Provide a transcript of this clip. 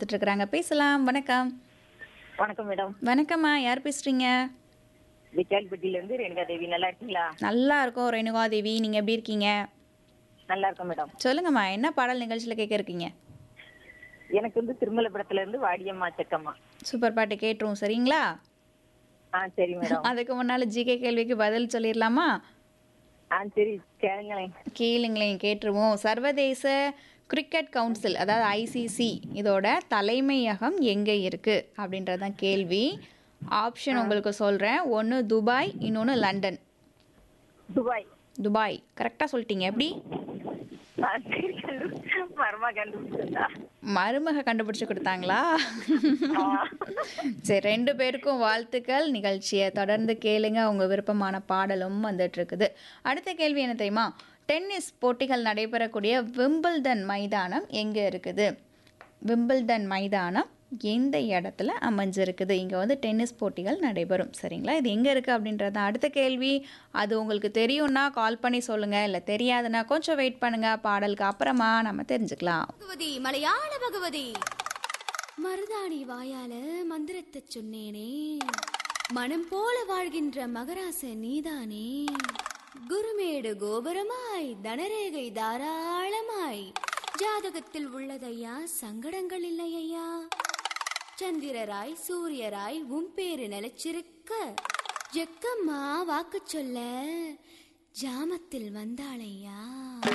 காத்துட்டு இருக்கிறாங்க பேசலாம் வணக்கம் வணக்கம் மேடம் வணக்கம்மா யார் பேசுறீங்க விக்கால்பட்டியில இருந்து ரேணுகா தேவி நல்லா இருக்கீங்களா நல்லா இருக்கோம் ரேணுகா தேவி நீங்க எப்படி இருக்கீங்க நல்லா இருக்கேன் மேடம் சொல்லுங்கம்மா என்ன பாடல் நிகழ்ச்சியில் கேட்க இருக்கீங்க எனக்கு வந்து திருமலபுரத்துல இருந்து வாடியம்மா செக்கம்மா சூப்பர் பாட்டு கேட்டுருவோம் சரிங்களா ஆ சரி மேடம் அதுக்கு முன்னால ஜிகே கேள்விக்கு பதில் சொல்லிடலாமா ஆ சரி கேளுங்களேன் கேளுங்களேன் கேட்டுருவோம் சர்வதேச கிரிக்கெட் கவுன்சில் அதாவது ஐசிசி இதோட தலைமையகம் எங்கே இருக்குது அப்படின்றது தான் கேள்வி ஆப்ஷன் உங்களுக்கு சொல்கிறேன் ஒன்று துபாய் இன்னொன்று லண்டன் துபாய் துபாய் கரெக்டாக சொல்லிட்டீங்க எப்படி ஆ சரி கண்டு- மர்மா கண்டுபிடிச்சா மருமக கண்டுபிடிச்சு கொடுத்தாங்களா சரி ரெண்டு பேருக்கும் வாழ்த்துக்கள் நிகழ்ச்சியை தொடர்ந்து கேளுங்க உங்க விருப்பமான பாடலும் வந்துட்டு இருக்குது அடுத்த கேள்வி என்ன தெரியுமா டென்னிஸ் போட்டிகள் நடைபெறக்கூடிய விம்பிள்டன் மைதானம் எங்கே இருக்குது விம்பிள்டன் மைதானம் எந்த இடத்துல அமைஞ்சிருக்குது இங்கே வந்து டென்னிஸ் போட்டிகள் நடைபெறும் சரிங்களா இது எங்கே இருக்குது அப்படின்றது தான் அடுத்த கேள்வி அது உங்களுக்கு தெரியும்னா கால் பண்ணி சொல்லுங்கள் இல்லை தெரியாதுன்னா கொஞ்சம் வெயிட் பண்ணுங்கள் பாடலுக்கு அப்புறமா நம்ம தெரிஞ்சுக்கலாம் பகவதி மலையாள பகவதி மருதாணி வாயால மந்திரத்தை சொன்னேனே மனம் போல வாழ்கின்ற மகராச நீதானே குருமேடு கோபுரமாய் தனரேகை தாராளமாய் ஜாதகத்தில் உள்ளதையா சங்கடங்கள் இல்லையா சந்திரராய் சூரியராய் உன் பேரு நிலைச்சிருக்க ஜெக்கம்மா வாக்கு சொல்ல ஜாமத்தில் வந்தாளையா